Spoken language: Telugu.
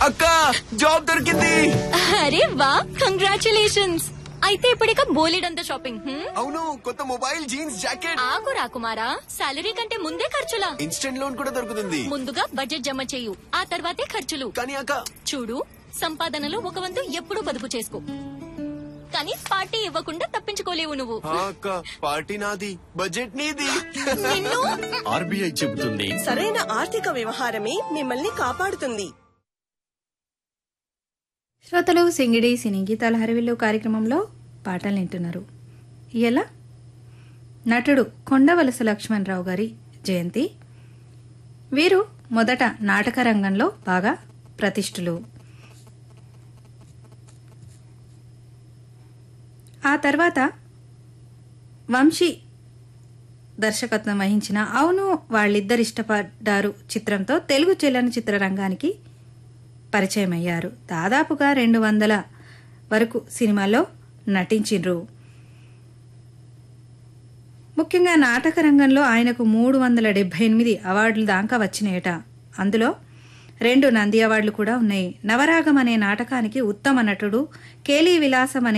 అక్క జాబ్ దొరికింది అరే వా కంగ్రాచులేషన్స్ అయితే ఇప్పుడిక బోలెడంత షాపింగ్ హ్మ్? అవును కొత్త మొబైల్ జీన్స్ జాకెట్ ఆగు రాకుమారా సాలరీ కంటే ముందే ఖర్చులా ఇన్స్టెంట్ లోన్ కూడా దొరుకుతుంది ముందుగా బడ్జెట్ జమ చేయు ఆ తర్వాతే ఖర్చులు కానీ అక్క చూడు సంపాదనలో ఒక వంతు ఎప్పుడూ పొదుపు చేసుకో కానీ పార్టీ ఇవ్వకుండా తప్పించుకోలేవు నువ్వు ఆ అక్క పార్టీ నాది బడ్జెట్ నీది నిన్ను ఆర్బీఐ చెబుతుంది సరైన ఆర్థిక వ్యవహారమే మిమ్మల్ని కాపాడుతుంది శ్రోతలు సింగిడి సినీ గీతాల హరివిల్లు కార్యక్రమంలో పాటలు వింటున్నారు ఇలా నటుడు కొండవలస లక్ష్మణరావు గారి జయంతి వీరు మొదట నాటక రంగంలో బాగా ప్రతిష్ఠులు ఆ తర్వాత వంశీ దర్శకత్వం వహించిన అవును వాళ్ళిద్దరు ఇష్టపడ్డారు చిత్రంతో తెలుగు చలనచిత్ర రంగానికి పరిచయం అయ్యారు దాదాపుగా రెండు వందల వరకు సినిమాల్లో నటించిండ్రు ముఖ్యంగా నాటక రంగంలో ఆయనకు మూడు వందల డెబ్బై ఎనిమిది అవార్డులు దాకా వచ్చినాయట అందులో రెండు నంది అవార్డులు కూడా ఉన్నాయి నవరాగం అనే నాటకానికి ఉత్తమ నటుడు కేలీ విలాసం అనే